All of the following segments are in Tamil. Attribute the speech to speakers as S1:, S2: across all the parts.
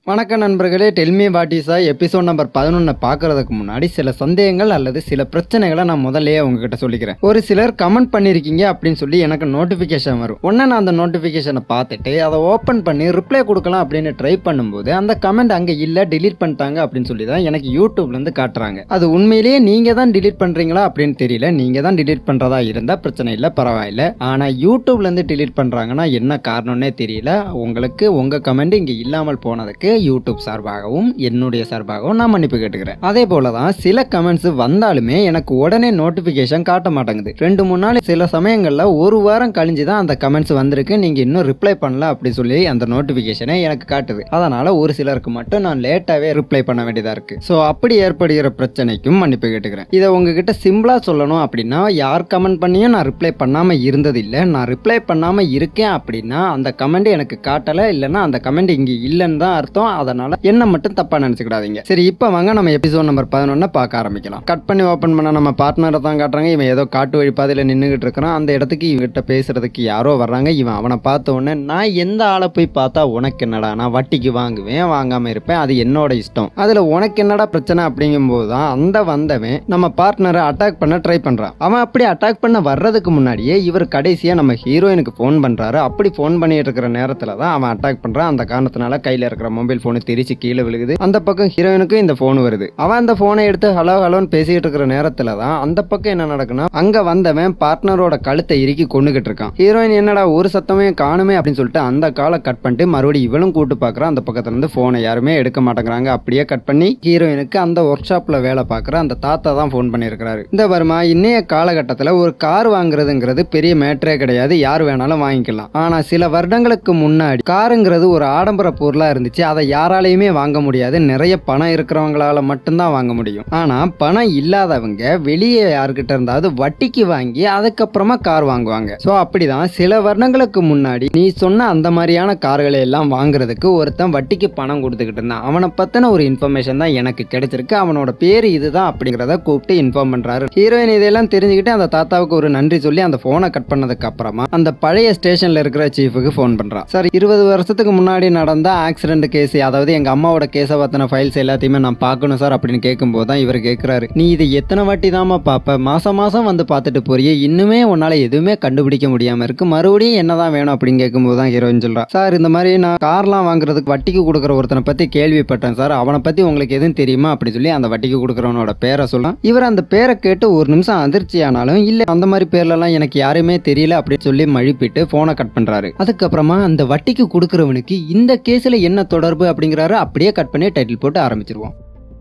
S1: வணக்கம் நண்பர்களே டெல்மி வாட்டிஸா எபிசோட் நம்பர் பதினொன்னை பார்க்கறதுக்கு முன்னாடி சில சந்தேகங்கள் அல்லது சில பிரச்சனைகளை நான் முதல்லயே உங்ககிட்ட சொல்லிக்கிறேன் ஒரு சிலர் கமெண்ட் பண்ணியிருக்கீங்க அப்படின்னு சொல்லி எனக்கு நோட்டிஃபிகேஷன் வரும் உடனே நான் அந்த நோட்டிஃபிகேஷனை பார்த்துட்டு அதை ஓப்பன் பண்ணி ரிப்ளை கொடுக்கலாம் அப்படின்னு ட்ரை பண்ணும்போது அந்த கமெண்ட் அங்கே இல்லை delete பண்ணிட்டாங்க அப்படின்னு சொல்லி தான் எனக்கு யூடியூப்லேருந்து காட்டுறாங்க அது உண்மையிலேயே நீங்கள் தான் delete பண்ணுறீங்களா அப்படின்னு தெரியல நீங்கள் தான் delete பண்ணுறதா இருந்தால் பிரச்சனை இல்லை பரவாயில்ல ஆனால் யூடியூப்லேருந்து delete பண்ணுறாங்கன்னா என்ன காரணம்னே தெரியல உங்களுக்கு உங்கள் கமெண்ட் இங்கே இல்லாமல் போனதுக்கு யூடியூப் சார்பாகவும் என்னுடைய சார்பாகவும் நான் மன்னிப்பு கேட்டுக்கிறேன் அதே போல தான் சில கமெண்ட்ஸ் வந்தாலுமே எனக்கு உடனே நோட்டிஃபிகேஷன் காட்ட மாட்டேங்குது ரெண்டு மூணு நாள் சில சமயங்களில் ஒரு வாரம் கழிஞ்சு தான் அந்த கமெண்ட்ஸ் வந்திருக்கு நீங்கள் இன்னும் ரிப்ளை பண்ணல அப்படி சொல்லி அந்த நோட்டிஃபிகேஷனை எனக்கு காட்டுது அதனால் ஒரு சிலருக்கு மட்டும் நான் லேட்டாகவே ரிப்ளை பண்ண வேண்டியதாக இருக்குது ஸோ அப்படி ஏற்படுகிற பிரச்சனைக்கும் மன்னிப்பு கேட்டுக்கிறேன் இதை உங்ககிட்ட சிம்பிளாக சொல்லணும் அப்படின்னா யார் கமெண்ட் பண்ணியும் நான் ரிப்ளை பண்ணாமல் இருந்ததில்லை நான் ரிப்ளை பண்ணாமல் இருக்கேன் அப்படின்னா அந்த கமெண்ட் எனக்கு காட்டலை இல்லைன்னா அந்த கமெண்ட் இங்கே இல்லைன்னு தான் அர்த்தம் அதனால என்ன மட்டும் தப்பாக நினச்சிக்கிடாதீங்க சரி இப்போ வாங்க நம்ம எபிசோட் நம்பர் பதினொன்னை பார்க்க ஆரம்பிக்கலாம் கட் பண்ணி ஓப்பன் பண்ண நம்ம பார்ட்னரை தான் காட்டுறாங்க இவன் ஏதோ காட்டு வழி பாதையில் நின்றுகிட்டு இருக்கிறான் அந்த இடத்துக்கு இவங்கிட்ட பேசுறதுக்கு யாரோ வர்றாங்க இவன் அவனை பார்த்த உடனே நான் எந்த ஆளை போய் பார்த்தா உனக்கு என்னடா நான் வட்டிக்கு வாங்குவேன் வாங்காமல் இருப்பேன் அது என்னோட இஷ்டம் அதில் உனக்கு என்னடா பிரச்சனை அப்படிங்கும்போது தான் அந்த வந்தவன் நம்ம பார்ட்னரை அட்டாக் பண்ண ட்ரை பண்ணுறான் அவன் அப்படி அட்டாக் பண்ண வர்றதுக்கு முன்னாடியே இவர் கடைசியாக நம்ம ஹீரோயினுக்கு ஃபோன் பண்ணுறாரு அப்படி ஃபோன் பண்ணிட்டு இருக்கிற நேரத்தில் தான் அவன் அட்டாக் பண்ணுறான் அந்த காரணத்தினால கையில் இருக்கிற மொபைல் ஃபோனு தெரிச்சு கீழே விழுகுது அந்த பக்கம் ஹீரோயினுக்கும் இந்த ஃபோன் வருது அவன் அந்த ஃபோனை எடுத்து ஹலோ ஹலோன்னு பேசிக்கிட்டு இருக்கிற நேரத்தில் தான் அந்த பக்கம் என்ன நடக்குன்னா அங்கே வந்தவன் பார்ட்னரோட கழுத்தை இறுக்கி கொண்டுகிட்டு இருக்கான் ஹீரோயின் என்னடா ஒரு சத்தமே காணுமே அப்படின்னு சொல்லிட்டு அந்த காலை கட் பண்ணிட்டு மறுபடியும் இவளும் கூட்டு பார்க்குறான் அந்த பக்கத்துல இருந்து ஃபோனை யாருமே எடுக்க மாட்டேங்கிறாங்க அப்படியே கட் பண்ணி ஹீரோயினுக்கு அந்த ஒர்க் ஷாப்பில் வேலை பார்க்குற அந்த தாத்தா தான் ஃபோன் பண்ணியிருக்கிறாரு இந்த வருமா இன்னைய காலகட்டத்தில் ஒரு கார் வாங்குறதுங்கிறது பெரிய மேட்டரே கிடையாது யார் வேணாலும் வாங்கிக்கலாம் ஆனால் சில வருடங்களுக்கு முன்னாடி காருங்கிறது ஒரு ஆடம்பர பொருளாக இருந்துச்சு அதை யாராலையுமே வாங்க முடியாது நிறைய பணம் இருக்கிறவங்களால மட்டும்தான் வாங்க முடியும் ஆனால் பணம் இல்லாதவங்க வெளியே யார்கிட்ட இருந்தாவது வட்டிக்கு வாங்கி அதுக்கப்புறமா கார் வாங்குவாங்க ஸோ அப்படிதான் சில வருடங்களுக்கு முன்னாடி நீ சொன்ன அந்த மாதிரியான கார்களை எல்லாம் வாங்குறதுக்கு ஒருத்தன் வட்டிக்கு பணம் கொடுத்துக்கிட்டு இருந்தான் அவனை பற்றின ஒரு இன்ஃபர்மேஷன் தான் எனக்கு கிடைச்சிருக்கு அவனோட பேர் இதுதான் அப்படிங்கிறத கூப்பிட்டு இன்ஃபார்ம் பண்ணுறாரு ஹீரோயின் இதெல்லாம் தெரிஞ்சுக்கிட்டு அந்த தாத்தாவுக்கு ஒரு நன்றி சொல்லி அந்த ஃபோனை கட் பண்ணதுக்கு அப்புறமா அந்த பழைய ஸ்டேஷன்ல இருக்கிற சீஃபுக்கு ஃபோன் பண்றான் சார் இருபது வருஷத்துக்கு முன்னாடி நடந்த ஆக்சிடென்ட் கேஸ் அதாவது எங்க அம்மாவோட கேஸை பத்தின ஃபைல்ஸ் எல்லாத்தையுமே நான் பார்க்கணும் சார் அப்படின்னு கேட்கும்போது தான் இவர் கேட்குறாரு நீ இது எத்தனை வாட்டி தாமா பார்ப்ப மாசம் மாசம் வந்து பார்த்துட்டு போறியே இன்னுமே உன்னால எதுவுமே கண்டுபிடிக்க முடியாம இருக்கு மறுபடியும் என்னதான் வேணும் அப்படின்னு கேட்கும்போது தான் ஹீரோயின் சொல்றா சார் இந்த மாதிரி நான் கார்லாம் வாங்குறதுக்கு வட்டிக்கு கொடுக்குற ஒருத்தனை பத்தி கேள்விப்பட்டேன் சார் அவனை பத்தி உங்களுக்கு எதுவும் தெரியுமா அப்படி சொல்லி அந்த வட்டிக்கு கொடுக்குறவனோட பேரை சொல்றான் இவர் அந்த பேரை கேட்டு ஒரு நிமிஷம் அதிர்ச்சி ஆனாலும் இல்ல அந்த மாதிரி பேர்லலாம் எனக்கு யாருமே தெரியல அப்படின்னு சொல்லி மழுப்பிட்டு போனை கட் பண்றாரு அதுக்கப்புறமா அந்த வட்டிக்கு கொடுக்குறவனுக்கு இந்த கேஸ்ல என்ன தொடர்பு அப்படிங்கிறாரு அப்படியே கட் பண்ணி டைட்டில் போட்டு ஆரம்பிச்சிருவோம்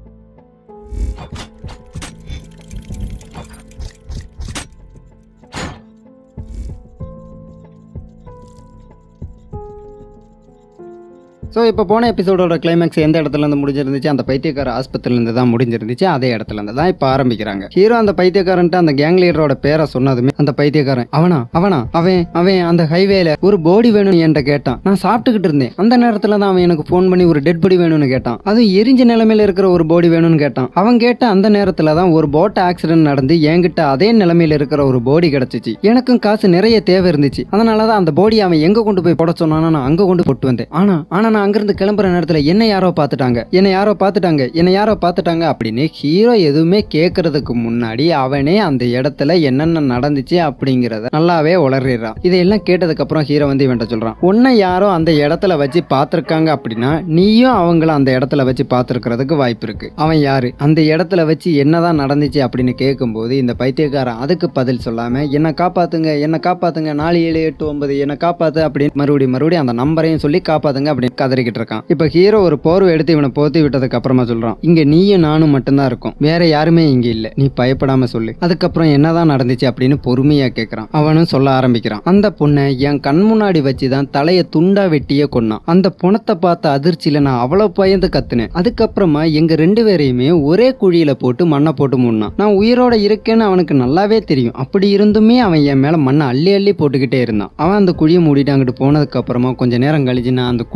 S1: ஸோ இப்போ போன எபிசோடோட கிளைமேக்ஸ் எந்த இடத்துல இருந்து முடிஞ்சிருந்துச்சு அந்த பைத்தியக்கார ஆஸ்பத்திரியிலேருந்து தான் முடிஞ்சிருந்துச்சு அதே இடத்துல இருந்து தான் இப்போ ஆரம்பிக்கிறாங்க ஹீரோ அந்த பைத்தியக்காரன்ட்டு அந்த கேங் லீடரோட பேரை சொன்னதுமே அந்த பைத்தியக்காரன் அவனா அவனா அவன் அவன் அந்த ஹைவேல ஒரு பாடி வேணும்னு என்கிட்ட கேட்டான் நான் சாப்பிட்டுக்கிட்டு இருந்தேன் அந்த நேரத்தில் தான் அவன் எனக்கு ஃபோன் பண்ணி ஒரு டெட் பாடி வேணும்னு கேட்டான் அதுவும் எரிஞ்ச நிலைமையில இருக்கிற ஒரு பாடி வேணும்னு கேட்டான் அவன் கேட்ட அந்த நேரத்தில் தான் ஒரு போட் ஆக்சிடென்ட் நடந்து என்கிட்ட அதே நிலைமையில இருக்கிற ஒரு பாடி கிடைச்சிச்சு எனக்கும் காசு நிறைய தேவை இருந்துச்சு அதனால தான் அந்த பாடி அவன் எங்க கொண்டு போய் போட சொன்னானோ நான் அங்க கொண்டு போட்டு வந்தேன் ஆனா ஆனா நான் அங்கிருந்து கிளம்புற நேரத்துல என்ன யாரோ பார்த்துட்டாங்க என்ன யாரோ பார்த்துட்டாங்க என்ன யாரோ பார்த்துட்டாங்க அப்படின்னு ஹீரோ எதுவுமே கேட்கறதுக்கு முன்னாடி அவனே அந்த இடத்துல என்னென்ன நடந்துச்சு அப்படிங்கிறத நல்லாவே உளறிடுறான் இதையெல்லாம் கேட்டதுக்கு அப்புறம் ஹீரோ வந்து இவன்ட்ட சொல்றான் உன்னை யாரோ அந்த இடத்துல வச்சு பார்த்துருக்காங்க அப்படின்னா நீயும் அவங்கள அந்த இடத்துல வச்சு பார்த்துருக்கிறதுக்கு வாய்ப்பு இருக்கு அவன் யாரு அந்த இடத்துல வச்சு என்னதான் நடந்துச்சு அப்படின்னு கேட்கும்போது இந்த பைத்தியக்காரன் அதுக்கு பதில் சொல்லாம என்ன காப்பாத்துங்க என்ன காப்பாத்துங்க நாலு ஏழு எட்டு ஒன்பது என்ன காப்பாத்து அப்படின்னு மறுபடியும் மறுபடியும் அந்த நம்பரையும் சொல்லி காப்பாத்துங்க அப்படின்னு கதறிக்கிட்டு இருக்கான் இப்போ ஹீரோ ஒரு போர்வை எடுத்து இவனை போத்தி விட்டதுக்கு அப்புறமா சொல்றான் இங்க நீயும் நானும் மட்டும்தான் இருக்கும் வேற யாருமே இங்க இல்ல நீ பயப்படாம சொல்லு அதுக்கப்புறம் என்னதான் நடந்துச்சு அப்படின்னு பொறுமையா கேட்கறான் அவனும் சொல்ல ஆரம்பிக்கிறான் அந்த பொண்ணை என் கண் முன்னாடி வச்சுதான் தலைய துண்டா வெட்டியே கொன்னான் அந்த பொணத்தை பார்த்த அதிர்ச்சியில நான் அவ்வளவு பயந்து கத்துனேன் அதுக்கப்புறமா எங்க ரெண்டு பேரையுமே ஒரே குழியில போட்டு மண்ணை போட்டு மூடினான் நான் உயிரோட இருக்கேன்னு அவனுக்கு நல்லாவே தெரியும் அப்படி இருந்துமே அவன் என் மேல மண்ணை அள்ளி அள்ளி போட்டுக்கிட்டே இருந்தான் அவன் அந்த குழியை மூடிட்டு அங்கிட்டு போனதுக்கு அப்புறமா கொஞ்ச நேரம் கழிச்சு நான் அந்த குழியில இருந்து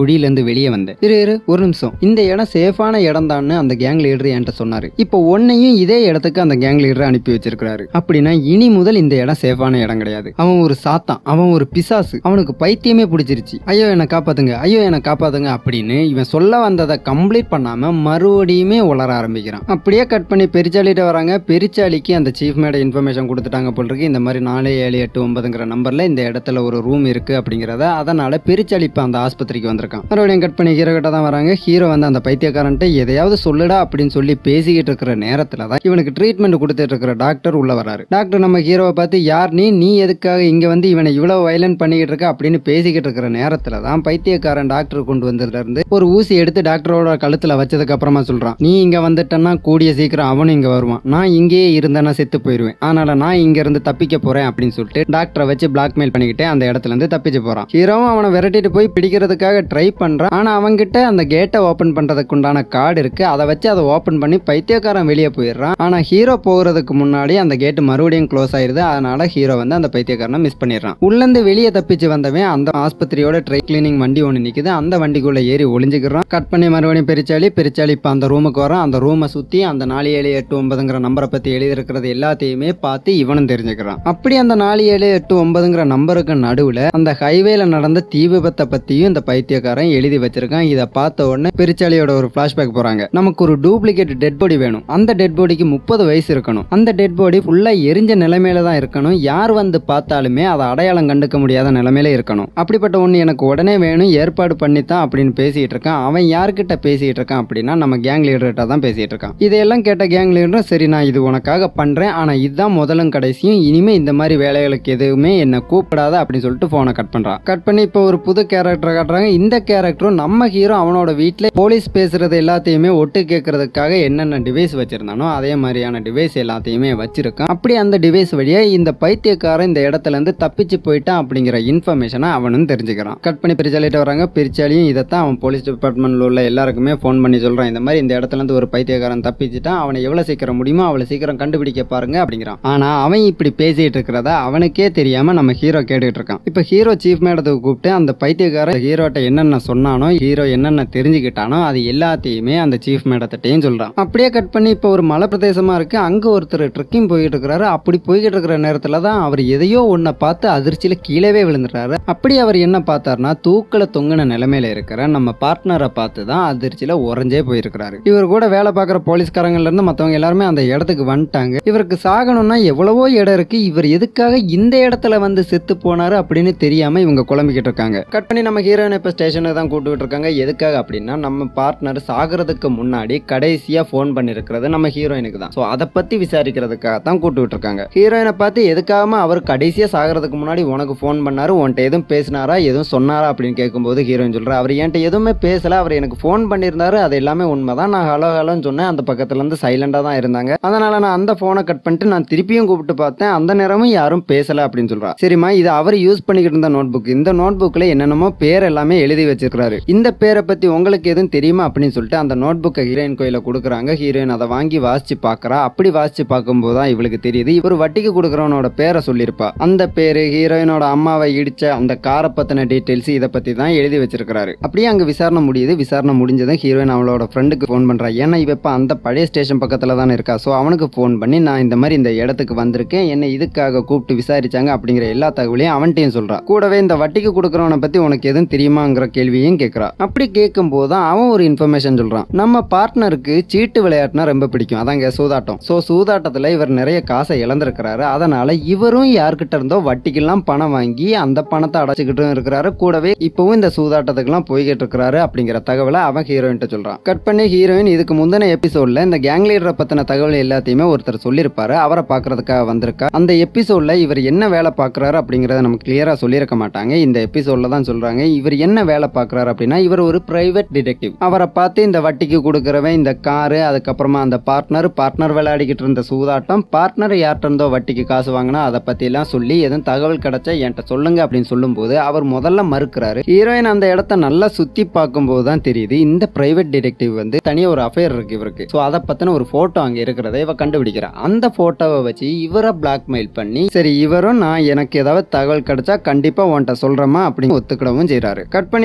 S1: இருந்து வெளியே வந்தேன் இரு இரு ஒரு நிமிஷம் இந்த இடம் சேஃபான இடம் தான் அந்த கேங் லீடர் என்கிட்ட சொன்னாரு இப்போ உன்னையும் இதே இடத்துக்கு அந்த கேங் லீடர் அனுப்பி வச்சிருக்காரு அப்படின்னா இனி முதல் இந்த இடம் சேஃபான இடம் கிடையாது அவன் ஒரு சாத்தான் அவன் ஒரு பிசாசு அவனுக்கு பைத்தியமே பிடிச்சிருச்சு ஐயோ என்னை காப்பாத்துங்க ஐயோ என்னை காப்பாத்துங்க அப்படின்னு இவன் சொல்ல வந்ததை கம்ப்ளீட் பண்ணாம மறுபடியுமே உளர ஆரம்பிக்கிறான் அப்படியே கட் பண்ணி பெரிச்சாலிட்ட வராங்க பெரிச்சாலிக்கு அந்த சீஃப் மேட இன்ஃபர்மேஷன் கொடுத்துட்டாங்க போல் இருக்கு இந்த மாதிரி நாலு ஏழு எட்டு ஒன்பதுங்கிற நம்பர்ல இந்த இடத்துல ஒரு ரூம் இருக்கு அப்படிங்கிறத அதனால பெரிச்சாலி இப்போ அந்த ஆஸ்பத்திரிக்கு வந்திருக்கான் மறுபடியும் கட் பண்ணி ஹீரோ கிட்ட தான் வராங்க ஹீரோ வந்து அந்த பைத்தியக்காரன்ட்ட எதையாவது சொல்லுடா அப்படின்னு சொல்லி பேசிக்கிட்டு இருக்கிற நேரத்துல தான் இவனுக்கு ட்ரீட்மெண்ட் கொடுத்துட்டு இருக்கிற டாக்டர் உள்ள வராரு டாக்டர் நம்ம ஹீரோவை பார்த்து யார் நீ நீ எதுக்காக இங்க வந்து இவனை இவ்வளவு வயலண்ட் பண்ணிக்கிட்டு இருக்க அப்படின்னு பேசிக்கிட்டு இருக்கிற நேரத்துல தான் பைத்தியக்காரன் டாக்டர் கொண்டு வந்ததுல இருந்து ஒரு ஊசி எடுத்து டாக்டரோட கழுத்துல வச்சதுக்கு அப்புறமா சொல்றான் நீ இங்க வந்துட்டன்னா கூடிய சீக்கிரம் அவனும் இங்க வருவான் நான் இங்கேயே இருந்தேன்னா செத்து போயிருவேன் அதனால நான் இங்க இருந்து தப்பிக்க போறேன் அப்படின்னு சொல்லிட்டு டாக்டரை வச்சு பிளாக்மெயில் பண்ணிக்கிட்டு அந்த இடத்துல இருந்து தப்பிச்சு போறான் ஹீரோவும் அவனை விரட்டிட்டு போய் பிடிக்கிறதுக்காக ட்ரை பண்றான் ஆனா அவன்கிட்ட அந்த கேட்டை ஓபன் பண்றதுக்கு உண்டான கார்டு இருக்கு அதை வச்சு அதை ஓபன் பண்ணி பைத்தியக்காரன் வெளியே போயிடுறான் ஆனா ஹீரோ போகிறதுக்கு முன்னாடி அந்த கேட் மறுபடியும் க்ளோஸ் ஆயிருது அதனால ஹீரோ வந்து அந்த பைத்தியக்காரனை மிஸ் பண்ணிடுறான் உள்ளேருந்து வெளியே தப்பிச்சு வந்தவன் அந்த ஆஸ்பத்திரியோட ட்ரை கிளீனிங் வண்டி ஒன்று நிக்குது அந்த வண்டிக்குள்ள ஏறி ஒளிஞ்சுக்கிறான் கட் பண்ணி மறுபடியும் பெரிச்சாலி பெரிச்சாலி இப்போ அந்த ரூமுக்கு வரான் அந்த ரூமை சுத்தி அந்த நாலு ஏழு எட்டு ஒன்பதுங்கிற நம்பரை பத்தி எழுதியிருக்கிறது எல்லாத்தையுமே பார்த்து இவனும் தெரிஞ்சுக்கிறான் அப்படி அந்த நாலு ஏழு எட்டு ஒன்பதுங்கிற நம்பருக்கு நடுவுல அந்த ஹைவேல நடந்த தீ விபத்தை பத்தியும் இந்த பைத்தியக்காரன் எழுதி வச்சிருக்கான் இதை பார்த்த உடனே பெரிச்சாலியோட ஒரு பிளாஷ்பேக் போறாங்க நமக்கு ஒரு டூப்ளிகேட் டெட் பாடி வேணும் அந்த டெட் பாடிக்கு முப்பது வயசு இருக்கணும் அந்த டெட் பாடி ஃபுல்லா எரிஞ்ச நிலைமையில தான் இருக்கணும் யார் வந்து பார்த்தாலுமே அதை அடையாளம் கண்டுக்க முடியாத நிலைமையில இருக்கணும் அப்படிப்பட்ட ஒன்று எனக்கு உடனே வேணும் ஏற்பாடு பண்ணித்தான் அப்படின்னு பேசிட்டு இருக்கான் அவன் யார்கிட்ட பேசிட்டு இருக்கான் அப்படின்னா நம்ம கேங் லீடர்கிட்ட தான் பேசிட்டு இருக்கான் இதையெல்லாம் கேட்ட கேங் லீடரும் சரி நான் இது உனக்காக பண்றேன் ஆனா இதுதான் முதலும் கடைசியும் இனிமே இந்த மாதிரி வேலைகளுக்கு எதுவுமே என்ன கூப்பிடாத அப்படின்னு சொல்லிட்டு போனை கட் பண்றான் கட் பண்ணி இப்போ ஒரு புது கேரக்டர் காட்டுறாங்க இந்த கேரக்டரும் நம்ம ஹீரோ அவனோட வீட்டில் போலீஸ் பேசுறது எல்லாத்தையுமே ஒட்டு கேட்கறதுக்காக என்னென்ன டிவைஸ் வச்சிருந்தானோ அதே மாதிரியான டிவைஸ் எல்லாத்தையுமே வச்சிருக்கான் அப்படி அந்த டிவைஸ் வழியா இந்த பைத்தியக்காரன் இந்த இடத்துல இருந்து தப்பிச்சு போயிட்டான் அப்படிங்கிற இன்ஃபர்மேஷனை அவனும் தெரிஞ்சுக்கிறான் கட் பண்ணி பிரிச்சாலிட்டு வராங்க பிரிச்சாலியும் இதைத்தான் அவன் போலீஸ் டிபார்ட்மெண்ட்ல உள்ள எல்லாருக்குமே ஃபோன் பண்ணி சொல்றான் இந்த மாதிரி இந்த இடத்துல இருந்து ஒரு பைத்தியக்காரன் தப்பிச்சுட்டான் அவனை எவ்வளவு சீக்கிரம் முடியுமோ அவ்வளவு சீக்கிரம் கண்டுபிடிக்க பாருங்க அப்படிங்கிறான் ஆனா அவன் இப்படி பேசிட்டு இருக்கிறத அவனுக்கே தெரியாம நம்ம ஹீரோ கேட்டுட்டு இருக்கான் இப்ப ஹீரோ சீஃப் மேடத்துக்கு கூப்பிட்டு அந்த பைத்தியக்காரன் ஹீரோட்ட என்னென்ன சொன்னானோ ஹீரோ என்னென்ன தெரிஞ்சுக்கிட்டானோ அது எல்லாத்தையுமே அந்த சீஃப் மேடத்திட்டையும் சொல்றான் அப்படியே கட் பண்ணி இப்போ ஒரு மலை பிரதேசமா இருக்கு அங்க ஒருத்தர் ட்ரெக்கிங் போயிட்டு இருக்கிறாரு அப்படி போய்கிட்டு இருக்கிற நேரத்துல தான் அவர் எதையோ ஒன்றை பார்த்து அதிர்ச்சியில கீழவே விழுந்துடுறாரு அப்படி அவர் என்ன பார்த்தாருன்னா தூக்கல தொங்கின நிலைமையில இருக்கிற நம்ம பார்ட்னரை பார்த்து தான் அதிர்ச்சியில உறைஞ்சே போயிருக்கிறாரு இவர் கூட வேலை பார்க்குற போலீஸ்காரங்கள்ல இருந்து மற்றவங்க எல்லாருமே அந்த இடத்துக்கு வந்துட்டாங்க இவருக்கு சாகணும்னா எவ்வளவோ இடம் இருக்கு இவர் எதுக்காக இந்த இடத்துல வந்து செத்து போனாரு அப்படின்னு தெரியாம இவங்க குழம்பிக்கிட்டு இருக்காங்க கட் பண்ணி நம்ம ஹீரோயின் இப்ப ஸ்டேஷனுக்கு தான் கூப்பிட்டு இருக்காங்க எதுக்காக அப்படின்னா நம்ம பார்ட்னர் சாகிறதுக்கு முன்னாடி கடைசியா ஃபோன் பண்ணிருக்கிறது நம்ம ஹீரோயினுக்கு தான் ஸோ அதை பத்தி விசாரிக்கிறதுக்காக தான் கூப்பிட்டு இருக்காங்க ஹீரோயினை பார்த்து எதுக்காக அவர் கடைசியா சாகிறதுக்கு முன்னாடி உனக்கு ஃபோன் பண்ணாரு உன்கிட்ட எதுவும் பேசினாரா எதுவும் சொன்னாரா அப்படின்னு கேட்கும்போது ஹீரோயின் சொல்றா அவர் என்கிட்ட எதுவுமே பேசல அவர் எனக்கு ஃபோன் பண்ணியிருந்தாரு அது எல்லாமே உண்மைதான் நான் ஹலோ ஹலோன்னு சொன்னேன் அந்த பக்கத்துல இருந்து சைலண்டா தான் இருந்தாங்க அதனால நான் அந்த போனை கட் பண்ணிட்டு நான் திருப்பியும் கூப்பிட்டு பார்த்தேன் அந்த நேரமும் யாரும் பேசல அப்படின்னு சொல்றா சரிம்மா இது அவர் யூஸ் பண்ணிக்கிட்டு இருந்த நோட் புக் இந்த நோட் புக்ல என்னென்னமோ பேர் எல்லாமே எழுதி வச்சிருக்காரு இந்த பேரை பத்தி உங்களுக்கு எதுவும் தெரியுமா அப்படின்னு சொல்லிட்டு அந்த நோட் புக்கை ஹீரோயின் கோயில கொடுக்குறாங்க ஹீரோயின் அதை வாங்கி வாசிச்சு பார்க்கறா அப்படி வாசிச்சு பார்க்கும்போது தான் இவளுக்கு தெரியுது இவர் வட்டிக்கு கொடுக்குறவனோட பேரை சொல்லியிருப்பா அந்த பேரு ஹீரோயினோட அம்மாவை இடிச்ச அந்த காரை பத்தின டீடைல்ஸ் இதை பத்தி தான் எழுதி வச்சிருக்காரு அப்படியே அங்க விசாரணை முடியுது விசாரணை முடிஞ்சதும் ஹீரோயின் அவளோட ஃப்ரெண்டுக்கு ஃபோன் பண்றா ஏன்னா இவ இப்ப அந்த பழைய ஸ்டேஷன் பக்கத்துல தானே இருக்கா ஸோ அவனுக்கு ஃபோன் பண்ணி நான் இந்த மாதிரி இந்த இடத்துக்கு வந்திருக்கேன் என்னை இதுக்காக கூப்பிட்டு விசாரிச்சாங்க அப்படிங்கிற எல்லா தகவலையும் அவன்கிட்டயும் சொல்றா கூடவே இந்த வட்டிக்கு கொடுக்குறவனை பத்தி உனக்கு எதுவும் தெரியுமாங்கிற கேள்வியும் கேட்கறா அப்படி கேட்கும்போது தான் அவன் ஒரு இன்ஃபர்மேஷன் சொல்றான் நம்ம பார்ட்னருக்கு சீட்டு விளையாட்டுனா ரொம்ப பிடிக்கும் அதாங்க சூதாட்டம் ஸோ சூதாட்டத்துல இவர் நிறைய காசை இழந்திருக்கிறாரு அதனால இவரும் யார்கிட்ட இருந்தோ வட்டிக்கெல்லாம் பணம் வாங்கி அந்த பணத்தை அடைச்சிக்கிட்டும் இருக்கிறாரு கூடவே இப்பவும் இந்த சூதாட்டத்துக்குலாம் போய்கிட்டு இருக்கிறாரு அப்படிங்கிற தகவலை அவன் ஹீரோயின்ட்ட சொல்றான் கட் பண்ணி ஹீரோயின் இதுக்கு முந்தின எபிசோட்ல இந்த கேங் லீடரை பத்தின தகவல் எல்லாத்தையுமே ஒருத்தர் சொல்லியிருப்பாரு அவரை பார்க்கறதுக்காக வந்திருக்கா அந்த எபிசோட்ல இவர் என்ன வேலை பார்க்கறாரு அப்படிங்கறத நமக்கு கிளியரா சொல்லியிருக்க மாட்டாங்க இந்த எபிசோட்ல தான் சொல்றாங்க இவர் என்ன வேலை பார்க்கறாரு அப்படின்னா இவர் ஒரு பிரைவேட் டிடெக்டிவ் அவரை பார்த்து இந்த வட்டிக்கு கொடுக்கறவன் இந்த காரு அதுக்கப்புறமா அந்த பார்ட்னர் பார்ட்னர் விளையாடிக்கிட்டு இருந்த சூதாட்டம் பார்ட்னர் யார்கிட்ட இருந்தோ வட்டிக்கு காசு வாங்கினா அதை பத்தி எல்லாம் சொல்லி எதுவும் தகவல் கிடைச்சா என்கிட்ட சொல்லுங்க அப்படின்னு சொல்லும்போது அவர் முதல்ல மறுக்கிறாரு ஹீரோயின் அந்த இடத்த நல்லா சுத்தி பார்க்கும்போது தான் தெரியுது இந்த பிரைவேட் டிடெக்டிவ் வந்து தனியா ஒரு அஃபேர் இருக்கு இவருக்கு ஸோ அதை பத்தின ஒரு போட்டோ அங்க இருக்கிறத இவ கண்டுபிடிக்கிறா அந்த போட்டோவை வச்சு இவரை பிளாக்மெயில் பண்ணி சரி இவரும் நான் எனக்கு ஏதாவது தகவல் கிடைச்சா கண்டிப்பா உன்கிட்ட சொல்றேமா அப்படின்னு ஒத்துக்கிடவும் செய்றாரு கட் பண்ணி இந்த பைத்தியக்கார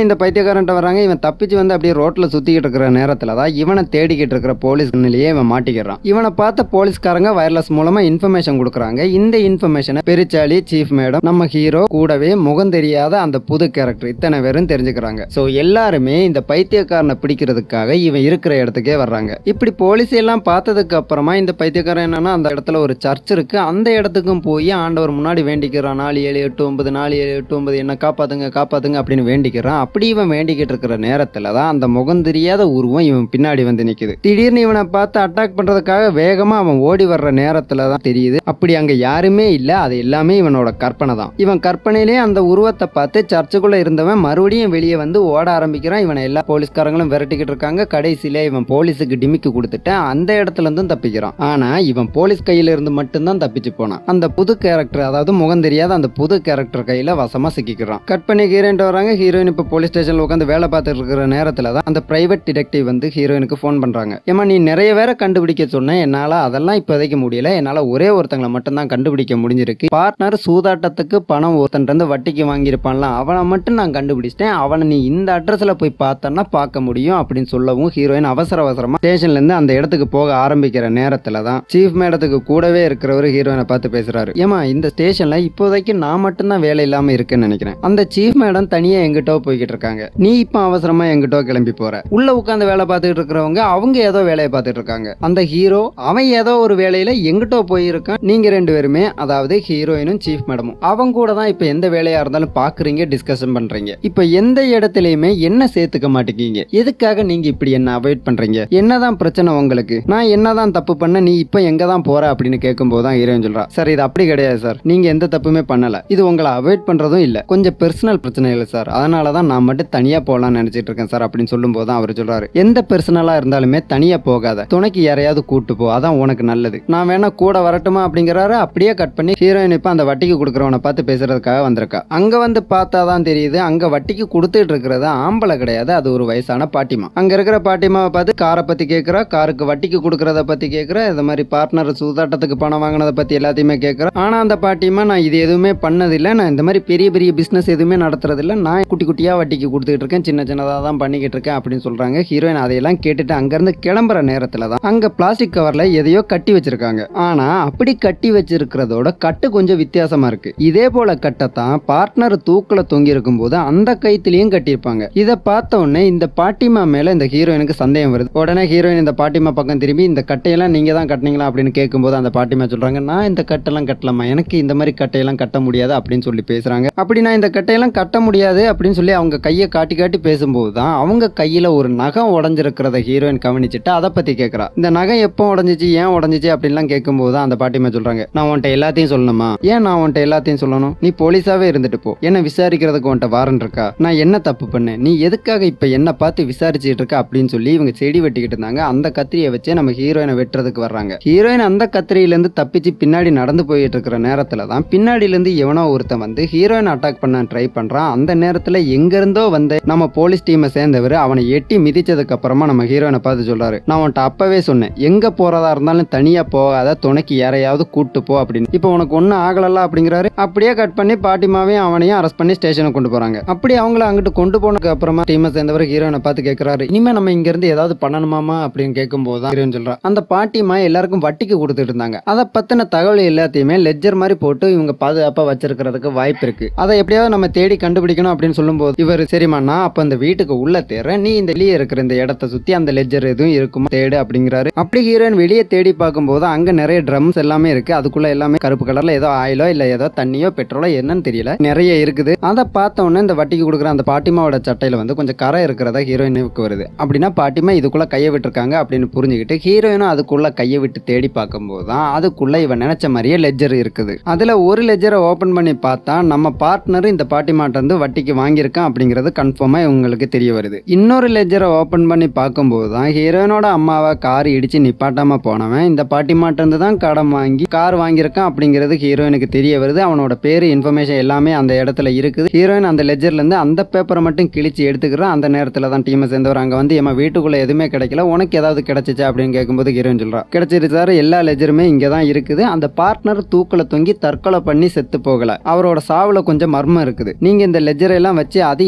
S1: பைத்தியக்காரன்ட்ட வராங்க இவன் தப்பிச்சு வந்து அப்படியே ரோட்ல சுத்திக்கிட்டு இருக்கிற நேரத்துல தான் இவனை தேடிக்கிட்டு இருக்கிற போலீஸ் கண்ணிலேயே இவன் மாட்டிக்கிறான் இவனை பார்த்த போலீஸ்காரங்க வயர்லெஸ் மூலமா இன்ஃபர்மேஷன் கொடுக்குறாங்க இந்த இன்ஃபர்மேஷனை பெருச்சாலி சீஃப் மேடம் நம்ம ஹீரோ கூடவே முகம் தெரியாத அந்த புது கேரக்டர் இத்தனை பேரும் தெரிஞ்சுக்கிறாங்க ஸோ எல்லாருமே இந்த பைத்தியக்காரனை பிடிக்கிறதுக்காக இவன் இருக்கிற இடத்துக்கே வர்றாங்க இப்படி போலீஸ் எல்லாம் பார்த்ததுக்கு அப்புறமா இந்த பைத்தியக்காரன் என்னன்னா அந்த இடத்துல ஒரு சர்ச் இருக்கு அந்த இடத்துக்கும் போய் ஆண்டவர் முன்னாடி வேண்டிக்கிறான் நாலு ஏழு எட்டு ஒன்பது நாலு ஏழு எட்டு ஒன்பது என்ன காப்பாத்துங்க காப்பாத்துங்க அப்படின்னு வேண்டிக்கிறான் அப்படி இவன் வேண்டிக்கிட்டு இருக்கிற நேரத்துல தான் அந்த முகம் தெரியாத உருவம் இவன் பின்னாடி வந்து நிக்குது திடீர்னு இவனை பார்த்து அட்டாக் பண்றதுக்காக வேகமா அவன் ஓடி வர்ற நேரத்துல தான் தெரியுது அப்படி அங்க யாருமே இல்ல அது எல்லாமே இவனோட கற்பனை தான் இவன் கற்பனையிலேயே அந்த உருவத்தை பார்த்து சர்ச்சுக்குள்ள இருந்தவன் மறுபடியும் வெளியே வந்து ஓட ஆரம்பிக்கிறான் இவனை எல்லா போலீஸ்காரங்களும் விரட்டிக்கிட்டு இருக்காங்க கடைசியில இவன் போலீஸுக்கு டிமிக்கு கொடுத்துட்டு அந்த இடத்துல இருந்தும் தப்பிக்கிறான் ஆனா இவன் போலீஸ் கையில இருந்து மட்டும்தான் தப்பிச்சு போனான் அந்த புது கேரக்டர் அதாவது முகம் தெரியாத அந்த புது கேரக்டர் கையில வசமா சிக்கிக்கிறான் கட் பண்ணி ஹீரோயின் வராங்க ஹீரோயின் இப்ப போலீஸ் ஸ்டேஷன்ல உட்காந்து வேலை பார்த்துட்டு இருக்கிற நேரத்துல தான் அந்த பிரைவேட் டிடெக்டிவ் வந்து ஹீரோயினுக்கு ஃபோன் பண்றாங்க ஏமா நீ நிறைய பேரை கண்டுபிடிக்க சொன்ன என்னால அதெல்லாம் இப்போதைக்கு முடியல என்னால ஒரே ஒருத்தங்களை மட்டும்தான் கண்டுபிடிக்க முடிஞ்சிருக்கு பார்ட்னர் சூதாட்டத்துக்கு பணம் ஒருத்தன் இருந்து வட்டிக்கு வாங்கியிருப்பான்ல அவனை மட்டும் நான் கண்டுபிடிச்சிட்டேன் அவனை நீ இந்த அட்ரஸ்ல போய் பார்த்தன்னா பார்க்க முடியும் அப்படின்னு சொல்லவும் ஹீரோயின் அவசர அவசரமா ஸ்டேஷன்ல இருந்து அந்த இடத்துக்கு போக ஆரம்பிக்கிற நேரத்துல தான் சீஃப் மேடத்துக்கு கூடவே இருக்கிறவர் ஹீரோயினை பார்த்து பேசுறாரு ஏமா இந்த ஸ்டேஷன்ல இப்போதைக்கு நான் மட்டும்தான் வேலை இல்லாம இருக்கேன்னு நினைக்கிறேன் அந்த சீஃப் மேடம் தனியா எங்கிட்டோ போய்கிட்டு இருக்காங்க நீ இப்போ அவசரமா எங்கிட்டோ கிளம்பி போற உள்ள உட்காந்து வேலை பார்த்துட்டு இருக்கிறவங்க அவங்க ஏதோ வேலையை பார்த்துட்டு இருக்காங்க அந்த ஹீரோ அவன் ஏதோ ஒரு வேலையில எங்கிட்டோ போயிருக்கான் நீங்க ரெண்டு பேருமே அதாவது ஹீரோயினும் சீஃப் மேடமும் அவங்க கூட தான் இப்போ எந்த வேலையா இருந்தாலும் பாக்குறீங்க டிஸ்கஷன் பண்றீங்க இப்போ எந்த இடத்துலயுமே என்ன சேர்த்துக்க மாட்டேங்கீங்க எதுக்காக நீங்க இப்படி என்ன அவாய்ட் பண்றீங்க என்னதான் பிரச்சனை உங்களுக்கு நான் என்னதான் தப்பு பண்ண நீ இப்போ எங்க தான் போற அப்படின்னு கேட்கும்போது தான் ஹீரோயின் சொல்றா சார் இது அப்படி கிடையாது சார் நீங்க எந்த தப்புமே பண்ணல இது உங்களை அவாய்ட் பண்றதும் இல்ல கொஞ்சம் பெர்சனல் பிரச்சனை இல்லை சார் அதனால தான் நான் மட்டும் தனியா போகலாம்னு நினைச்சிட்டு இருக்கேன் சார் அப்படின்னு சொல்லும்போது தான் அவர் சொல்றாரு எந்த பெர்சனலா இருந்தாலுமே தனியா போகாத துணைக்கு யாரையாவது கூட்டு போ அதான் உனக்கு நல்லது நான் வேணா கூட வரட்டுமா அப்படிங்கிறாரு அப்படியே கட் பண்ணி ஹீரோயின் இப்ப அந்த வட்டிக்கு கொடுக்குறவனை பார்த்து பேசுறதுக்காக வந்திருக்கா அங்க வந்து பார்த்தா தான் தெரியுது அங்க வட்டிக்கு கொடுத்துட்டு இருக்கிறது ஆம்பளை கிடையாது அது ஒரு வயசான பாட்டிமா அங்க இருக்கிற பாட்டிமாவை பார்த்து காரை பத்தி கேட்கறா காருக்கு வட்டிக்கு கொடுக்கறத பத்தி கேட்கறா இந்த மாதிரி பார்ட்னர் சூதாட்டத்துக்கு பணம் வாங்கினதை பத்தி எல்லாத்தையுமே கேட்கறா ஆனா அந்த பாட்டிமா நான் இது எதுவுமே பண்ணதில்லை நான் இந்த மாதிரி பெரிய பெரிய பிசினஸ் எதுவுமே நடத்துறதில்ல நான் குட்டி குட்டியா வட்டிக்கு கொடுத்துட்டு இருக்கேன் சின்ன சின்னதாக தான் பண்ணிக்கிட்டு இருக்கேன் அப்படின்னு சொல்றாங்க ஹீரோயின் அதையெல்லாம் கேட்டுட்டு அங்கிருந்து கிளம்புற நேரத்துல தான் அங்க பிளாஸ்டிக் கவர்ல எதையோ கட்டி வச்சிருக்காங்க ஆனா அப்படி கட்டி வச்சிருக்கிறதோட கட்டு கொஞ்சம் வித்தியாசமா இருக்கு இதே போல கட்டைத்தான் பார்ட்னர் தூக்குல தொங்கி இருக்கும்போது அந்த கைத்திலையும் கட்டியிருப்பாங்க இதை பார்த்த உடனே இந்த பாட்டிமா மேல இந்த ஹீரோயினுக்கு சந்தேகம் வருது உடனே ஹீரோயின் இந்த பாட்டிமா பக்கம் திரும்பி இந்த கட்டையெல்லாம் நீங்க தான் கட்டினீங்களா அப்படின்னு கேட்கும்போது அந்த பாட்டிமா சொல்றாங்க நான் இந்த கட்டெல்லாம் கட்டலாமா எனக்கு இந்த மாதிரி கட்டையெல்லாம் கட்ட முடியாது அப்படின்னு சொல்லி பேசுறாங்க அப்படி நான் இந்த கட்டையெல்லாம் கட்ட முடியாது அப்படின்னு சொல்லி அவங்க கையை காட்டி காட்டி பேசும்போது தான் அவங்க கையில ஒரு நகம் உடஞ்சிருக்கிறத ஹீரோயின் கவனிச்சுட்டு அதை பத்தி கேட்கறா இந்த நகம் எப்போ உடஞ்சிச்சு ஏன் உடஞ்சிச்சு அப்படின்லாம் கேட்கும்போது தான் அந்த பாட்டிமா சொல்றாங்க நான் உன்ட்ட எல்லாத்தையும் சொல்லணுமா ஏன் நான் உன்ட்ட எல்லாத்தையும் சொல்லணும் நீ போலீஸாவே இருந்துட்டு போ என்ன விசாரிக்கிறதுக்கு உன்ட்ட வாரன் இருக்கா நான் என்ன தப்பு பண்ணேன் நீ எதுக்காக இப்ப என்ன பார்த்து விசாரிச்சுட்டு இருக்க அப்படின்னு சொல்லி இவங்க செடி வெட்டிக்கிட்டு இருந்தாங்க அந்த கத்திரியை வச்சே நம்ம ஹீரோயினை வெட்டுறதுக்கு வர்றாங்க ஹீரோயின் அந்த கத்திரியில இருந்து தப்பிச்சு பின்னாடி நடந்து போயிட்டு இருக்கிற நேரத்துல தான் பின்னாடில இருந்து எவனோ ஒருத்தன் வந்து ஹீரோயின் அட்டாக் பண்ண ட்ரை பண்றான் அந்த நேரத்துல எங்க இருந்தோ வந்து நம்ம போலீஸ் டீமை சேர்ந்தவர் அவனை எட்டி மிதிச்சதுக்கு அப்புறமா நம்ம ஹீரோயினை பார்த்து சொல்றாரு நான் உன்ட்ட அப்பவே சொன்னேன் எங்க போறதா இருந்தாலும் தனியா போகாத துணைக்கு யாரையாவது கூட்டு போ அப்படின்னு இப்போ உனக்கு ஒன்றும் ஆகலல்ல அப்படிங்கிறாரு அப்படியே கட் பண்ணி பாட்டிமாவையும் அவனையும் அரெஸ்ட் பண்ணி ஸ்டேஷனுக்கு கொண்டு போறாங்க அப்படி அவங்கள அங்கிட்டு கொண்டு போனதுக்கு அப்புறமா டீமை சேர்ந்தவர் ஹீரோயினை பார்த்து கேட்கறாரு இனிமே நம்ம இங்க இருந்து ஏதாவது பண்ணணுமாமா அப்படின்னு கேட்கும்போது தான் ஹீரோயின் சொல்றா அந்த பாட்டிமா எல்லாருக்கும் வட்டிக்கு கொடுத்துட்டு இருந்தாங்க அதை பத்தின தகவல் எல்லாத்தையுமே லெஜர் மாதிரி போட்டு இவங்க பாதுகாப்பா வச்சிருக்கிறதுக்கு வாய்ப்பு இருக்கு அதை எப்படியாவது நம்ம தேடி கண்டுபிடிக்கணும் அப்படின்னு சொல்லும்போது இவர் சரிம்மா நான் அப்ப அந்த வீட்டுக்கு உள்ள தேடுறேன் நீ இந்த வெளியே இருக்கிற இந்த இடத்த சுத்தி அந்த லெஜர் எதுவும் இருக்குமா தேடு அப்படிங்கிறாரு அப்படி ஹீரோயின் வெளியே தேடி பார்க்கும்போது அங்க நிறைய ட்ரம்ஸ் எல்லாமே இருக்கு அதுக்குள்ள எல்லாமே கருப்பு கலர்ல ஏதோ ஆயிலோ இல்ல ஏதோ தண்ணியோ பெட்ரோலோ என்னன்னு தெரியல நிறைய இருக்குது அதை பார்த்த உடனே இந்த வட்டிக்கு கொடுக்குற அந்த பாட்டிமாவோட சட்டையில வந்து கொஞ்சம் கரை இருக்கிறதா ஹீரோயினுக்கு வருது அப்படின்னா பாட்டிமா இதுக்குள்ள கையை விட்டுருக்காங்க அப்படின்னு புரிஞ்சுக்கிட்டு ஹீரோயினும் அதுக்குள்ள கையை விட்டு தேடி பார்க்கும்போது தான் அதுக்குள்ள இவன் நினைச்ச மாதிரியே லெஜர் இருக்குது அதுல ஒரு லெஜரை ஓபன் பண்ணி பார்த்தா நம்ம பார்ட்னர் இந்த பாட்டிமாட்ட இருந்து வட்டிக்கு வாங்கியிருக்கான் அப்படிங்கிறது கன்ஃபார்மா இவங்களுக்கு தெரிய வருது இன்னொரு லெஜரை ஓபன் பண்ணி பார்க்கும்போது தான் ஹீரோயினோட அம்மாவை கார் இடிச்சு நிப்பாட்டாம போனவன் இந்த பாட்டிமாட்ட இருந்து தான் கடன் வாங்கி கார் வாங்கியிருக்கான் அப்படிங்கிறது ஹீரோயினுக்கு தெரிய வருது அவனோட பேரு இன்ஃபர்மேஷன் எல்லாமே அந்த இடத்துல இருக்குது ஹீரோயின் அந்த லெஜர்ல இருந்து அந்த பேப்பரை மட்டும் கிழிச்சு எடுத்துக்கிறான் அந்த நேரத்துல தான் டீமை சேர்ந்தவர் அங்க வந்து ஏமா வீட்டுக்குள்ள எதுவுமே கிடைக்கல உனக்கு ஏதாவது கிடைச்சிச்சா அப்படின்னு கேட்கும்போது ஹீரோயின் சொல்றா கிடைச்சிருச்சு சார் எல்லா லெஜருமே இங்க தான் இருக்குது அந்த பார்ட்னர் தூக்கல தொங்கி தற்கொலை பண்ணி செத்து போகல அவரோட சாவுல கொஞ்சம் மர்மம் இருக்குது நீங்க இந்த லெஜரை எல்லாம் வச்சு அது என்னன்னு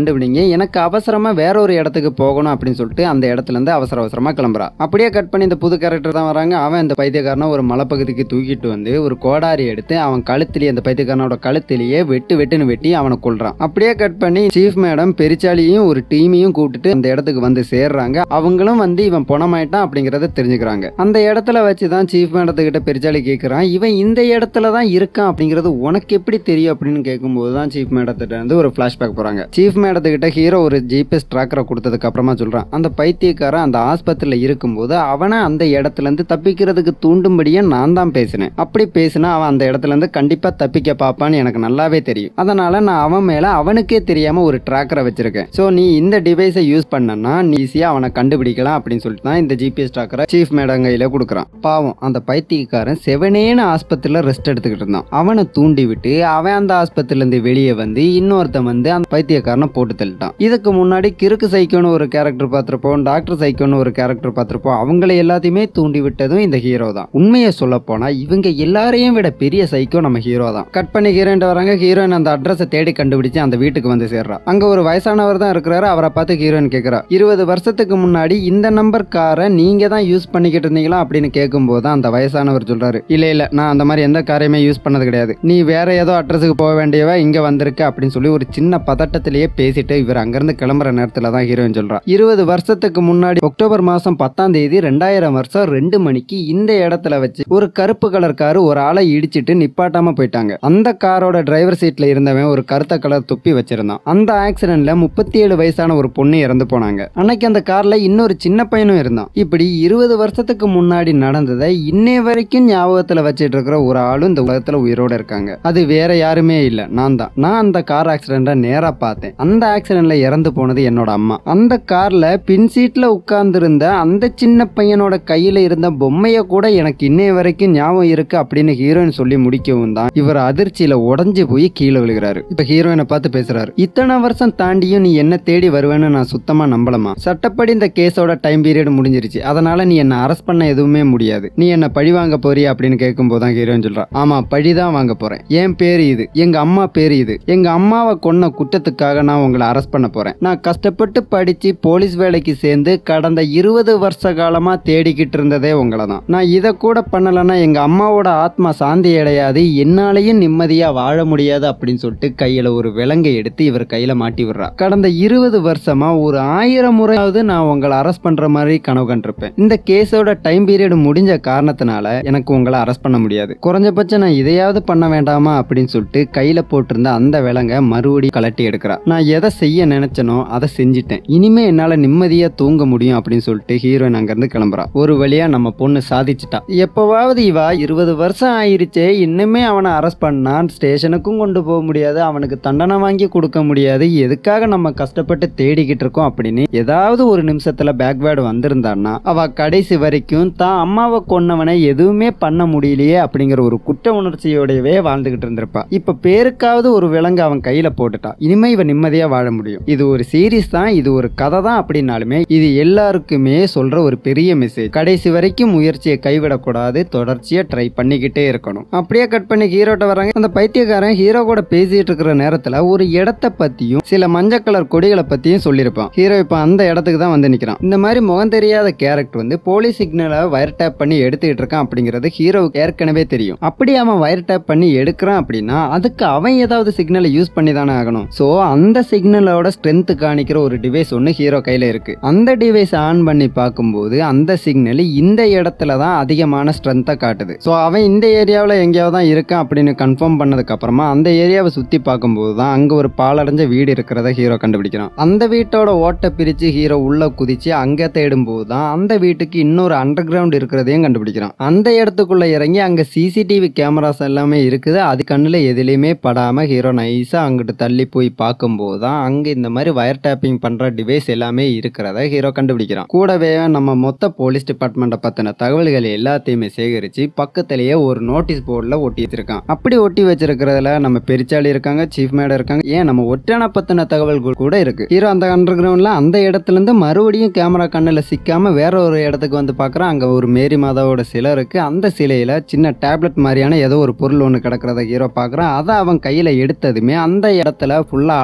S1: கண்டுபிடிங்க எனக்கு அவசரமா வேற ஒரு இடத்துக்கு போகணும் அப்படின்னு சொல்லிட்டு அந்த இடத்துல இருந்து அவசர அவசரமா கிளம்புறா அப்படியே கட் பண்ணி இந்த புது கேரக்டர் தான் வராங்க அவன் இந்த பைத்தியக்காரனை ஒரு மலைப்பகுதிக்கு தூக்கிட்டு வந்து ஒரு கோடாரி எடுத்து அவன் கழுத்திலேயே அந்த பைத்தியக்காரனோட கழுத்திலேயே வெட்டு வெட்டுன்னு வெட்டி அவனை கொல்றான் அப்படியே கட் பண்ணி சீஃப் மேடம் பெரிச்சாலியும் ஒரு டீமையும் கூப்பிட்டுட்டு அந்த இடத்துக்கு வந்து சேர்றாங்க அவங்களும் வந்து இவன் பணமாயிட்டான் அப்படிங்கறத தெரிஞ்சுக்கிறாங்க அந்த இடத்துல வச்சு தான் சீஃப் மேடத்துக்கிட்ட பெரிச்சாலி கேட்குறான் இவன் இந்த இடத்துல தான் இருக்கான் அப்படிங்கிறது உனக்கு எப்படி தெரியும் அப்படின்னு கேட்கும்போது தான் சீஃப் மேடத்திட்ட இருந்து ஒரு ஃபிளாஷ்பேக் போறாங்க சீஃப் மேடத்துக்கிட்ட ஹீரோ ஒரு ஜிபிஎஸ் ட்ராக்கரை கொடுத்ததுக்கு அப்புறமா சொல்றான் அந்த பைத்தியக்காரன் அந்த ஆஸ்பத்திரியில் இருக்கும்போது அவனை அந்த இடத்துல இருந்து தப்பிக்கிறதுக்கு தூண்டும்படியே நான் தான் பேசினேன் அப்படி பேசினா அவன் அந்த இடத்துல இருந்து கண்டிப்பா தப்பிக்க பார்ப்பான்னு எனக்கு நல்லாவே தெரியும் அதனால நான் அவன் மேல அவனுக்கே தெரியாம ஒரு ட்ராக்கரை வச்சிருக்கேன் ஸோ நீ இந்த டிவைஸை யூஸ் பண்ணனா நீ ஈஸியா அவனை கண்டுபிடிக்கலாம் அப்படின்னு சொல்லிட்டு தான் இந்த ஜிபிஎஸ் ட்ராக்கரை சீஃப் மேடம் கையில கொடுக்குறான் பாவம் அந்த பைத்தியக்காரன் செவனேன்னு ஆஸ்பத்திரியில் ரெஸ்ட் எடுத்துக்கிட்டு இருந்தான் அவனை தூண்டி விட்டு அவன் அந்த ஆஸ்பத்திரில இருந்து வெளியே வந்து இன்னொருத்தன் வந்து அந்த பைத்தியக்காரனை போட்டு தள்ளிட்டான் இதுக்கு முன்னாடி கிறுக்கு சைக்கோன்னு ஒரு கேரக்டர் பார்த்திருப்போம் டாக்டர் சைக்கோன்னு ஒரு கேரக்டர் பார்த்திருப்போம் அவங்கள எல்லாத்தையுமே தூண்டி விட்டதும் இந்த ஹீரோ தான் உண்மையை சொல்ல போனா இவங்க எல்லாரையும் விட பெரிய சைக்கோ நம்ம ஹீரோ தான் கட் பண்ணி ஹீரோயின் வராங்க ஹீரோயின் அந்த அட்ரஸை தேடி கண்டுபிடிச்சு அந்த வீட்டுக்கு வந்து சேர்றா அங்க ஒரு வயசானவர் தான் இருக்கிறாரு அவரை பார்த்து ஹீரோயின் கேட்கிறா இருபது வருஷத்துக்கு முன்னாடி இந்த நம்பர் காரை நீங்க தான் யூஸ் பண்ணிக்கிட்டு இருந்தீங்களா அப்படின்னு கேட்கும்போது தான் அந்த வயசானவர் சொல்றாரு இல்ல இல்ல நான் அந்த மாதிரி எந்த காரையுமே யூஸ் பண்ணது கிடையாது நீ வேற ஏதோ அட்ரஸுக்கு போக வேண்டியவ இங்க வந்திருக்க அப்படின்னு சொல்லி ஒரு சின்ன பதட்டத்திலேயே பேசிட்டு இவர் அங்கிருந்து கிளம்புற நேரத்துல தான் ஹீரோயின் சொல்றா இருபது வருஷத்துக்கு முன்னாடி அக்டோபர் மாசம் பத்தாம் தேதி ரெண்டாயிரம் வருஷம் ரெண்டு மணிக்கு இந்த இடத்துல வச்சு ஒரு கருப்பு கலர் காரு ஒரு ஆளை இடிச்சிட்டு நிப்பாட்டாம போயிட்டாங்க அந்த காரோட டிரைவர் சீட்ல இருந்தவன் ஒரு கருத்த கலர் துப்பி வச்சிருந்தான் அந்த ஆக்சிடென்ட்ல முப்பத்தி ஏழு வயசான ஒரு பொண்ணு இறந்து போனாங்க அன்னைக்கு அந்த கார்ல இன்னொரு சின்ன பையனும் இருந்தான் இப்படி இருபது வருஷத்துக்கு முன்னாடி நடந்ததை இன்னை வரைக்கும் ஞாபகத்துல வச்சிட்டு இருக்கிற ஒரு ஆளும் இந்த உலகத்துல உயிரோட இருக்காங்க அது வேற யாருமே இல்ல நான் தான் நான் அந்த கார் ஆக்சிடென்ட்டை நேரா பார்த்தேன் அந்த ஆக்சிடென்ட்ல இறந்து போனது என்னோட அம்மா அந்த கார்ல பின் சீட்ல உட்கார்ந்திருந்த அந்த சின்ன பையனோட கையில இருந்த பொம்மைய கூட எனக்கு இன்னைய வரைக்கும் ஞாபகம் இருக்கு அப்படின்னு ஹீரோயின் சொல்லி முடிக்கவும் தான் இவர் அதிர்ச்சியில உடஞ்சு போய் கீழே விழுகிறாரு இப்ப ஹீரோயினை பார்த்து பேசுறாரு இத்தனை வருஷம் தாண்டியும் நீ என்ன தேடி வருவேன்னு நான் சுத்தமா நம்பலமா சட்டப்படி இந்த கேஸோட டைம் பீரியட் முடிஞ்சிருச்சு அதனால நீ என்ன அரெஸ்ட் பண்ண எதுவுமே முடியாது நீ என்ன பழி வாங்க போறியா அப்படின்னு கேட்கும்போது தான் ஹீரோயின் சொல்றா ஆமா பழி தான் வாங்க போறேன் என் பேரு இது எங்க அம்மா பேரு இது எங்க அம்மாவை கொன்ன குற்றத்துக்காக நான் உங்களை அரெஸ்ட் பண்ண போறேன் நான் கஷ்டப்பட்டு படிச்சு போலீஸ் வேலைக்கு சேர்ந்து கடந்த இருபது வருஷ காலமா தேடிக்கிட்டு இருந்ததே உங்களை தான் நான் இதை கூட பண்ணலைன்னா எங்க அம்மாவோட ஆத்மா சாந்தி அடையாது என்னாலையும் நிம்மதியா வாழ முடியாது அப்படின்னு சொல்லிட்டு கையில ஒரு விலங்கை எடுத்து இவர் கையில மாட்டி விடுறா கடந்த இருபது வருஷமா ஒரு ஆயிரம் முறையாவது நான் உங்களை அரெஸ்ட் பண்ற மாதிரி கனவு கண்டிருப்பேன் இந்த கேஸோட டைம் பீரியட் முடிஞ்ச காரணத்தினால எனக்கு உங்களை அரெஸ்ட் பண்ண முடியாது குறைஞ்சபட்சம் நான் இதையாவது பண்ண வேண்டாமா அப்படின்னு சொல்லிட்டு கையில போட்டிருந்த அந்த விலங்க மறுபடியும் கலட்டி எடுக்கிறா நான் எதை செய்ய நினைச்சனோ அதை செஞ்சிட்டேன் இனிமே என்னால நிம்மதியா தூங்க முடியும் அப்படின்னு சொல்லிட்டு ஹீரோயின் அங்கிருந்து கிளம்புறா ஒரு வழியா நம்ம பொண்ணு சாதிச்சிட்டா எப்பவாவது இவா இருபது வருஷம் ஆயிருச்சே இன்னுமே அவனை அரெஸ்ட் பண்ணா ஸ்டேஷனுக்கும் கொண்டு போக முடியாது அவனுக்கு தண்டனை வாங்கி கொடுக்க முடியாது எதுக்காக நம்ம கஷ்டப்பட்டு தேடிக்கிட்டு இருக்கோம் அப்படின்னு ஏதாவது ஒரு நிமிஷத்துல பேக்வேர்டு வந்திருந்தான்னா அவ கடைசி வரைக்கும் தான் அம்மாவை கொன்னவனை எதுவுமே பண்ண முடியலையே அப்படிங்கிற ஒரு குற்ற உணர்ச்சியோடவே வாழ்ந்துகிட்டு இருந்திருப்பா இப்ப பேருக்காவது ஒரு விலங்கு அவன் கையில போட்டுட்டா இனிமே இவன் நிம்மதியா வாழ முடியும் இது ஒரு சீரிஸ் தான் இது ஒரு கதை தான் அப்படின்னாலுமே இது எல்லாருக்குமே சொல்ற ஒரு பெரிய மெசேஜ் கடைசி வரைக்கும் முயற்சியை கைவிடக்கூடாது தொடர்ச்சியா ட்ரை பண்ணிக்கிட்டே இருக்கணும் அப்படியே கட் பண்ணி ஹீரோட்ட வராங்க அந்த பைத்தியக்காரன் ஹீரோ கூட பேசிட்டு இருக்கிற நேரத்துல ஒரு இடத்த பத்தியும் சில மஞ்சள் கலர் கொடிகளை பத்தியும் சொல்லியிருப்பான் ஹீரோ இப்ப அந்த இடத்துக்கு தான் வந்து நிக்கிறான் இந்த மாதிரி முகம் தெரியாத கேரக்டர் வந்து போலீஸ் சிக்னலை வயர் டேப் பண்ணி எடுத்துக்கிட்டு இருக்கான் அப்படிங்கிறது ஹீரோவுக்கு ஏற்கனவே தெரியும் அப்படி அவன் வயர் டேப் பண்ணி எடுக்கிறான் அப்படின்னா அதுக்கு அவன் ஏதாவது சிக்னலை யூஸ் பண்ணி தானே ஆகணும் ஸோ அந்த சிக்னலோட ஸ்ட்ரென்த் காணிக்கிற ஒரு டிவைஸ் ஒன்று ஹீரோ கையில் இருக்கு அந்த டிவைஸ் ஆன் பண்ணி பார்க்கும்போது அந்த சிக்னல் இந்த இடத்துல தான் அதிகமான ஸ்ட்ரென்த்தை காட்டுது ஸோ அவன் இந்த ஏரியாவில் எங்கேயாவது தான் இருக்கான் அப்படின்னு கன்ஃபார்ம் பண்ணதுக்கு அப்புறமா அந்த ஏரியாவை சுற்றி பார்க்கும்போது தான் அங்கே ஒரு பாலடைஞ்ச வீடு இருக்கிறத ஹீரோ கண்டுபிடிக்கிறான் அந்த வீட்டோட ஓட்டை பிரித்து ஹீரோ உள்ள குதிச்சு அங்கே தேடும்போது தான் அந்த வீட்டுக்கு இன்னொரு அண்டர் கிரவுண்ட் இருக்கிறதையும் கண்டுபிடிக்கிறான் அந்த இடத்துக்குள்ள இறங்கி அங்கே சிசிடிவி கேமராஸ் எல்லாமே இருக்குது அது கண்ணில் எதுலேயுமே படாமல் ஹீரோ நைஸாக அங்கிட்டு தள்ளி போய் பார்க்கும்போது தான் அங்கே இந்த மாதிரி வயர் டேப்பிங் பண்ணுற டிவைஸ் எல்லாமே இருக்கிறத ஹீரோ கண்டுபிடிக்கிறான் கூடவே நம்ம மொத்த போலீஸ் டிபார்ட்மெண்ட்டை பற்றின தகவல்கள் எல்லாத்தையுமே சேகரித்து பக்கத்திலேயே ஒரு நோட்டீஸ் போர்டில் ஒட்டி வச்சிருக்கான் அப்படி ஒட்டி வச்சிருக்கிறதுல நம்ம பெரிச்சாளி இருக்காங்க சீஃப் மேடம் இருக்காங்க ஏன் நம்ம ஒற்றான பற்றின தகவல்கள் கூட இருக்கு ஹீரோ அந்த அண்டர் கிரவுண்டில் அந்த இடத்துல இருந்து மறுபடியும் கேமரா கண்ணில் சிக்காம வேற ஒரு இடத்துக்கு வந்து பார்க்குறான் அங்கே ஒரு மேரி மாதாவோட சிலை இருக்கு அந்த சிலையில சின்ன டேப்லெட் மாதிரியான ஏதோ ஒரு பொருள் ஒன்று கிடக்கிறத ஹீரோ பார்க்குறான் அதை அவன் கையில் எடுத்ததுமே அந்த இடத்துல ஃபுல்லாக அலாரம்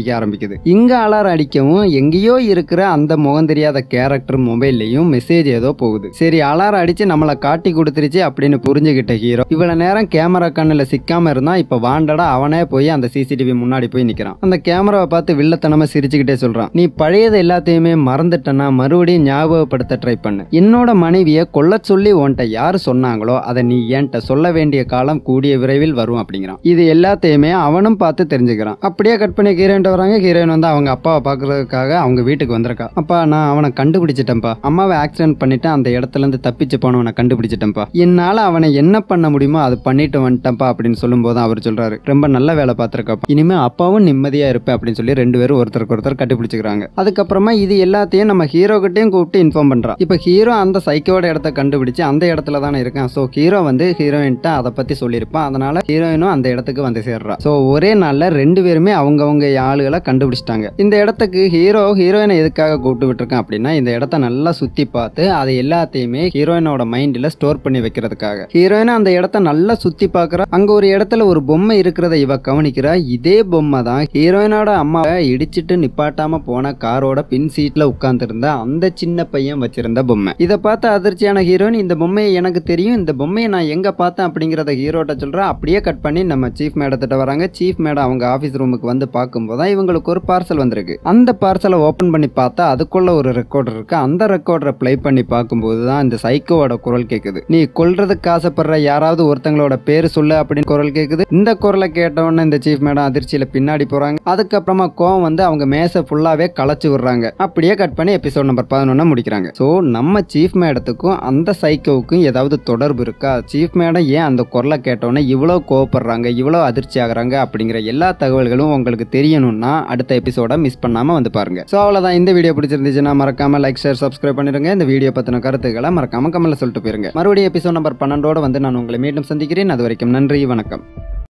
S1: அடிக்க ஆரம்பிக்குது இங்க அலாரம் அடிக்கவும் எங்கேயோ இருக்கிற அந்த முகம் தெரியாத கேரக்டர் மொபைல்லையும் மெசேஜ் ஏதோ போகுது சரி அலாரம் அடிச்சு நம்மளை காட்டி கொடுத்துருச்சு அப்படின்னு புரிஞ்சுக்கிட்ட ஹீரோ இவ்வளவு நேரம் கேமரா கண்ணுல சிக்காம இருந்தா இப்ப வாண்டடா அவனே போய் அந்த சிசிடிவி முன்னாடி போய் நிக்கிறான் அந்த கேமராவை பார்த்து வில்லத்தனமா சிரிச்சுக்கிட்டே சொல்றான் நீ பழையது எல்லாத்தையுமே மறந்துட்டனா மறுபடியும் ஞாபகப்படுத்த ட்ரை பண்ணு என்னோட மனைவியை கொல்ல சொல்லி உன்கிட்ட யாரு சொன்னாங்களோ அதை நீ என்கிட்ட சொல்ல வேண்டிய காலம் கூடிய விரைவில் வரும் அப்படிங்கிறான் இது எல்லாத்தையுமே அவனும் பார்த்து தெரிஞ்சுக்கிறான் அப்படியே கட் பண்ணி ஹீரோயின் வராங்க ஹீரோயின் வந்து அவங்க அப்பாவை பார்க்கறதுக்காக அவங்க வீட்டுக்கு வந்திருக்கா அப்பா நான் அவனை கண்டுபிடிச்சிட்டேன்ப்பா அம்மாவை ஆக்சிடென்ட் பண்ணிட்டு அந்த இடத்துல இருந்து தப்பிச்சு போனவனை கண்டுபிடிச்சிட்டேன்ப்பா என்னால அவனை என்ன பண்ண முடியுமோ அது பண்ணிட்டு வந்துட்டேன்ப்பா அப்படின்னு சொல்லும்போது அவர் சொல்றாரு ரொம்ப நல்ல வேலை பார்த்திருக்கப்பா இனிமே அப்பாவும் நிம்மதியா இருப்பேன் அப்படின்னு சொல்லி ரெண்டு பேரும் ஒருத்தருக்கு ஒருத்தர் கண்டுபிடிச்சுக்கிறாங்க அதுக்கப்புறமா இது எல்லாத்தையும் நம்ம ஹீரோ கிட்டையும் கூப்பிட்டு இன்ஃபார்ம் பண்றான் இப்போ ஹீரோ அந்த சைக்கோட இடத்த கண்டுபிடிச்சு அந்த இடத்துல தானே இருக்கான் ஸோ ஹீரோ வந்து ஹீரோயின்ட்ட அதை பத்தி சொல்லியிருப்பான் அதனால ஹீரோயினும் அந்த இடத்துக்கு வந்து சேர்றா ஸோ ஒரே நாள்ல ரெண்டு பேருமே அவங்கவங்க ஆளுகளை கண்டுபிடிச்சிட்டாங்க இந்த இடத்துக்கு ஹீரோ ஹீரோயினை எதுக்காக கூப்பிட்டு விட்டுருக்கான் அப்படின்னா இந்த இடத்த நல்லா சுத்தி பார்த்து அதை எல்லாத்தையுமே ஹீரோயினோட மைண்ட்ல ஸ்டோர் பண்ணி வைக்கிறதுக்காக ஹீரோயின் அந்த இடத்த நல்லா சுத்தி பார்க்கறா அங்க ஒரு இடத்துல ஒரு பொம்மை இருக்கிறத இவ கவனிக்கிறா இதே பொம்மை தான் ஹீரோயினோட அம்மாவை இடிச்சிட்டு நிப்பாட்டாம போன காரோட பின் சீட்ல உட்கார்ந்திருந்த அந்த சின்ன பையன் வச்சிருந்த பொம்மை இதை பார்த்து அதிர்ச்சியான ஹீரோயின் இந்த பொம்மையை எனக்கு தெரியும் இந்த பொம்மையை நான் எங்க பார்த்தேன் அப்படிங்கிறத ஹீரோட்ட சொல்றா அப்படியே கட் பண்ணி நம்ம சீஃப் மேடத்திட்ட வராங்க சீஃப் மேடம் அவங்க ஆஃபீஸ் ரூமுக்கு வந்து பார்க்கும்போது தான் இவங்களுக்கு ஒரு பார்சல் வந்திருக்கு அந்த பார்சலை ஓப்பன் பண்ணி பார்த்தா அதுக்குள்ள ஒரு ரெக்கார்டர் இருக்கு அந்த ரெக்கார்டரை ப்ளே பண்ணி பார்க்கும்போது தான் இந்த சைக்கோவோட குரல் கேட்குது நீ கொல்றதுக்கு ஆசைப்படுற யாராவது ஒருத்தங்களோட பேர் சொல்லு அப்படின்னு குரல் கேட்குது இந்த குரலை கேட்ட உடனே இந்த சீஃப் மேடம் அதிர்ச்சியில பின்னாடி போறாங்க அதுக்கப்புறமா கோவம் வந்து அவங்க மேசை ஃபுல்லாவே களைச்சு விடுறாங்க அப்படியே கட் பண்ணி எபிசோட் நம்பர் பதினொன்னு முடிக்கிறாங்க ஸோ நம்ம சீஃப் மேடத்துக்கும் அந்த சைக்கோவுக்கும் ஏதாவது தொடர்பு இருக்கா சீஃப் மேடம் ஏன் அந்த குரலை கேட்டோன்னே இவ்வளோ கோவப்படுறாங்க இவ்வளோ அதிர்ச்சி ஆகுறாங்க அப்படிங்கிற எல்லா தகவல்களும் உங்களுக்கு தெரியணும்னா அடுத்த எபிசோட மிஸ் பண்ணாம வந்து பாருங்க ஸோ அவ்வளோதான் இந்த வீடியோ பிடிச்சிருந்துச்சுன்னா மறக்காம லைக் ஷேர் சப்ஸ்கிரைப் பண்ணிருங்க இந்த வீடியோ பத்தின கருத்துக்களை மறக்காம கமெண்ட்ல சொல்லிட்டு போயிருங்க மறுபடியும் எபிசோட் நம்பர் பன்னெண்டோட வந்து நான் உங்களை மீண்டும் சந்திக்கிறேன் அது வரைக்கும் நன்றி வணக்கம்